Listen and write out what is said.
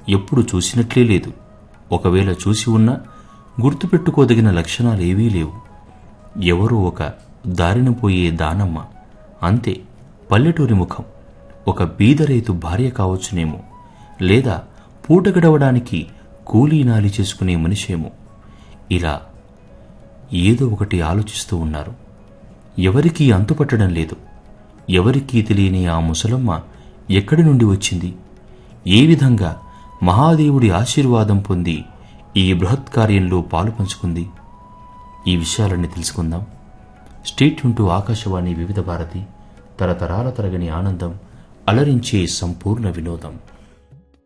ఎప్పుడు చూసినట్లే లేదు ఒకవేళ చూసి ఉన్నా గుర్తుపెట్టుకోదగిన లక్షణాలేవీ లేవు ఎవరో ఒక దారిన పోయే దానమ్మ అంతే పల్లెటూరి ముఖం ఒక బీదరైతు భార్య కావచ్చునేమో లేదా పూట గడవడానికి కూలీ నాలి చేసుకునే మనిషేమో ఇలా ఏదో ఒకటి ఆలోచిస్తూ ఉన్నారు ఎవరికీ అంతుపట్టడం లేదు ఎవరికీ తెలియని ఆ ముసలమ్మ ఎక్కడి నుండి వచ్చింది ఏ విధంగా మహాదేవుడి ఆశీర్వాదం పొంది ఈ బృహత్ కార్యంలో పాలు పంచుకుంది ఈ విషయాలన్నీ తెలుసుకుందాం స్టేట్ టు ఆకాశవాణి వివిధ భారతి తరతరాల తరగని ఆనందం అలరించే సంపూర్ణ వినోదం